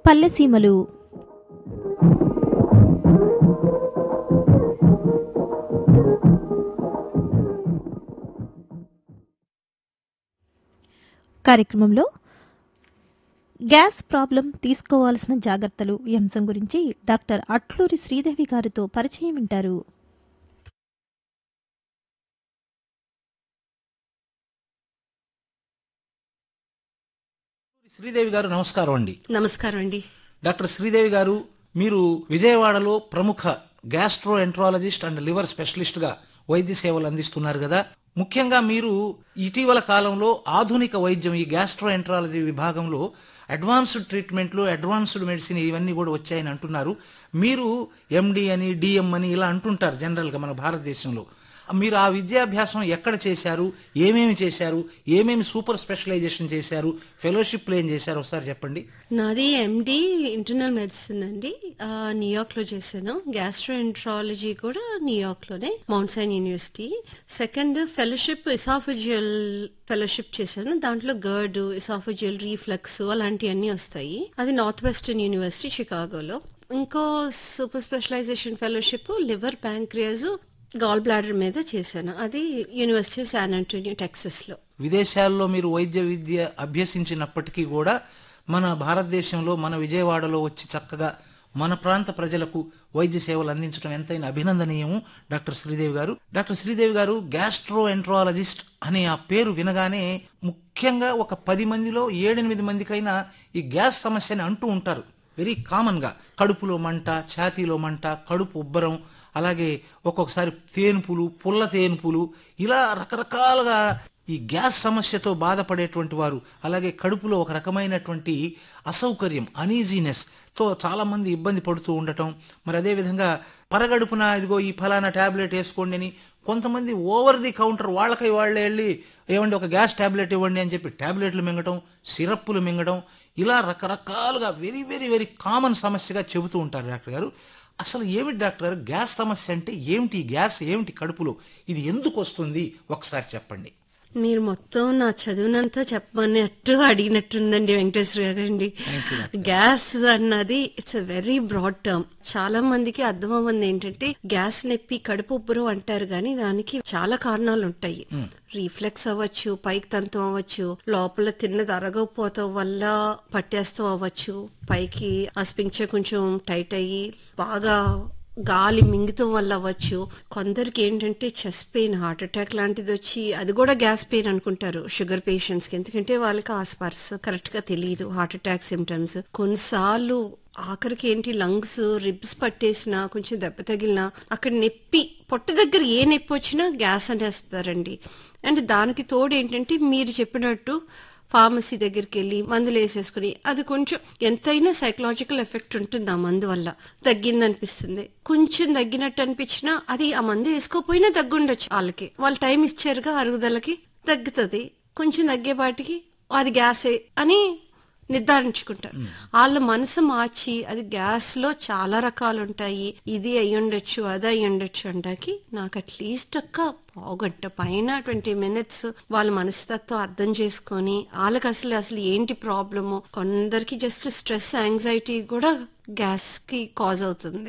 పల్లెసీమలు కార్యక్రమంలో gas problem తీసుకోవాల్సిన జాగ్రత్తలు ఈ అంశం గురించి డాక్టర్ అట్లూరి శ్రీదేవి గారితో పరిచయం వింటారు శ్రీదేవి గారు నమస్కారం అండి నమస్కారం అండి డాక్టర్ శ్రీదేవి గారు మీరు విజయవాడలో ప్రముఖ gastroenterologist and liver specialist గా వైద్య సేవలు అందిస్తున్నారు కదా ముఖ్యంగా మీరు ఇటీవల కాలంలో ఆధునిక వైద్యం ఈ గ్యాస్ట్రో ఎంట్రాలజీ విభాగంలో అడ్వాన్స్డ్ ట్రీట్మెంట్లు అడ్వాన్స్డ్ మెడిసిన్ ఇవన్నీ కూడా వచ్చాయని అంటున్నారు మీరు ఎండి అని డిఎం అని ఇలా అంటుంటారు జనరల్గా మన భారతదేశంలో మీరు ఆ విద్యాభ్యాసం ఎక్కడ చేశారు ఏమేమి చేశారు ఏమేమి సూపర్ స్పెషలైజేషన్ చేశారు ఫెలోషిప్లు ఏం చేశారు ఒకసారి చెప్పండి నాది ఎండి ఇంటర్నల్ మెడిసిన్ అండి ఆ, న్యూయార్క్ లో చేశాను గ్యాస్ట్రోఎంట్రాలజీ కూడా న్యూయార్క్ లోనే Mount Sinai university second fellowship oesophageal fellowship చేశాను దాంట్లో గర్డ్ ఇసాఫజియల్ రీఫ్లక్స్ అలాంటివన్నీ వస్తాయి అది నార్త్ వెస్టర్న్ యూనివర్సిటీ షికాగోలో ఇంకో super specialisation fellowship liver pancreas gall bladder మీద చేశాను అది University of San Antonio Texas లో విదేశాల్లో మీరు వైద్య విద్య అభ్యసించినప్పటికీ కూడా మన భారతదేశంలో మన విజయవాడలో వచ్చి చక్కగా మన ప్రాంత ప్రజలకు వైద్య సేవలు అందించడం ఎంతైనా అభినందనీయము డాక్టర్ శ్రీదేవి గారు డాక్టర్ శ్రీదేవి గారు గ్యాస్ట్రో ఎంట్రాలజిస్ట్ అనే ఆ పేరు వినగానే ముఖ్యంగా ఒక పది మందిలో ఏడెనిమిది మందికైనా ఈ గ్యాస్ సమస్యని అంటూ ఉంటారు వెరీ కామన్ గా కడుపులో మంట ఛాతీలో మంట కడుపు ఉబ్బరం అలాగే ఒక్కొక్కసారి తేనుపులు పుల్ల తేనుపులు ఇలా రకరకాలుగా ఈ గ్యాస్ సమస్యతో బాధపడేటువంటి వారు అలాగే కడుపులో ఒక రకమైనటువంటి అసౌకర్యం అనీజీనెస్ తో చాలా మంది ఇబ్బంది పడుతూ ఉండటం మరి అదే విధంగా పరగడుపున ఇదిగో ఈ ఫలానా టాబ్లెట్ వేసుకోండి అని కొంతమంది ఓవర్ ది కౌంటర్ వాళ్ళకై వాళ్ళే వెళ్ళి ఏమండి ఒక గ్యాస్ టాబ్లెట్ ఇవ్వండి అని చెప్పి టాబ్లెట్లు మింగటం సిరప్పులు మింగడం ఇలా రకరకాలుగా వెరీ వెరీ వెరీ కామన్ సమస్యగా చెబుతూ ఉంటారు డాక్టర్ గారు అసలు ఏమిటి డాక్టర్ గారు గ్యాస్ సమస్య అంటే ఏమిటి ఈ గ్యాస్ ఏమిటి కడుపులో ఇది ఎందుకు వస్తుంది ఒకసారి చెప్పండి మీరు మొత్తం నా చదువునంతా చెప్పమన్నట్టు అడిగినట్టుందండి వెంకటేశ్వర గారండి గ్యాస్ అన్నది it's a very broad term చాలా మందికి అర్థమవుతుంది ఏంటంటే గ్యాస్ నొప్పి కడుపు ఉబ్బరం అంటారు కానీ దానికి చాలా కారణాలు ఉంటాయి రీఫ్లెక్స్ అవ్వచ్చు పైకి తంతం అవ్వచ్చు లోపల తిన్నది అరగకపోవటం వల్ల పట్టేస్తాం అవ్వచ్చు పైకి ఆ స్పింక్చర్ కొంచెం టైట్ అయ్యి బాగా గాలి మింగటం వల్ల అవ్వచ్చు కొందరికి ఏంటంటే చెస్ట్ పెయిన్ హార్ట్ అటాక్ లాంటిది వచ్చి అది కూడా గ్యాస్ పెయిన్ అనుకుంటారు షుగర్ పేషెంట్స్ కి ఎందుకంటే వాళ్ళకి ఆ స్పర్శ కరెక్ట్ గా తెలియదు హార్ట్ అటాక్ సిమ్టమ్స్ కొన్నిసార్లు ఆఖరికి ఏంటి లంగ్స్ రిబ్స్ పట్టేసినా కొంచెం దెబ్బ తగిలినా అక్కడ నొప్పి పొట్ట దగ్గర ఏ నొప్పి వచ్చినా గ్యాస్ అనేస్తారండి అండ్ దానికి తోడు ఏంటంటే మీరు చెప్పినట్టు ఫార్మసీ దగ్గరికి వెళ్ళి మందులు వేసేసుకుని అది కొంచెం ఎంతైనా సైకలాజికల్ ఎఫెక్ట్ ఉంటుంది ఆ మందు వల్ల తగ్గింది అనిపిస్తుంది కొంచెం తగ్గినట్టు అనిపించినా అది ఆ మందు వేసుకోపోయినా తగ్గుండొచ్చు వాళ్ళకి వాళ్ళు టైం ఇచ్చారుగా అరుగుదలకి తగ్గుతుంది కొంచెం తగ్గేపాటికి అది గ్యాసే అని నిర్ధారించుకుంటారు వాళ్ళ మనసు మార్చి అది గ్యాస్ లో చాలా రకాలు ఉంటాయి ఇది అయి ఉండొచ్చు అది అయి ఉండొచ్చు అంటాకి నాకు అట్లీస్ట్ ఒక్క పావుగంట పైన ట్వంటీ మినిట్స్ వాళ్ళ మనస్తత్వం అర్థం చేసుకొని వాళ్ళకి అసలు అసలు ఏంటి ప్రాబ్లము కొందరికి జస్ట్ స్ట్రెస్ యాంగ్జైటీ కూడా గ్యాస్ కి కాజ్ అవుతుంది